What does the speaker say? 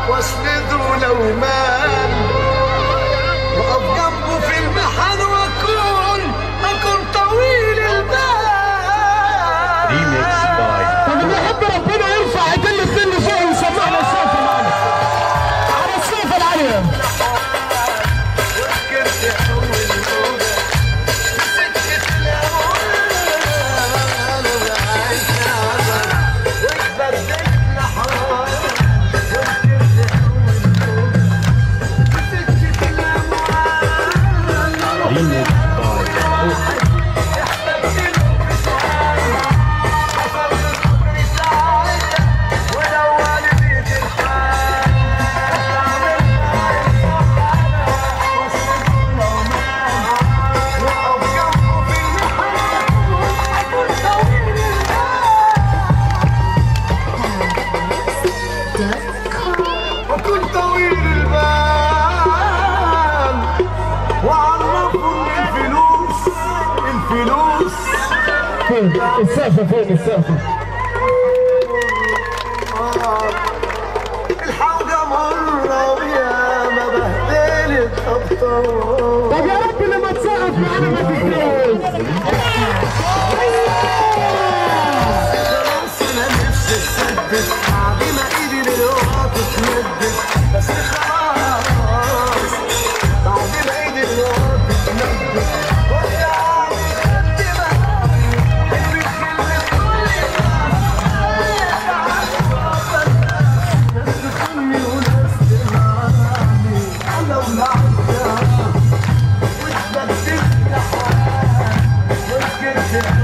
واسنده لو مال واقف جنبه في المحن واكون اكون طويل البال Remix by اللي بيحب ربنا يرفع ايدين الاثنين لفوق ويسمعنا السقف معانا على السقف العالية وفكرت اول موجة سكة الامان وعايش عبر واتبدلت لحرام وفكرت اول موجة سكة الامان Remix by وكنت طويل البال وعرفوا الفلوس الفلوس فين السقف فين السقف الحاجة مرة ويا ما بهدلت أبطال طب يا رب لما تسقف معانا ما تتجوز خلاص أنا نفسي أتسدد بعد ما إيدي دلوقتي تتمدد بس خلاص بعد ما إيدي دلوقتي تتمدد قلت عادي خدت بالي حلمي بكلمة ناس تخوني وناس تلعني أنا ولعبتها واتبدلت لحالي وسكت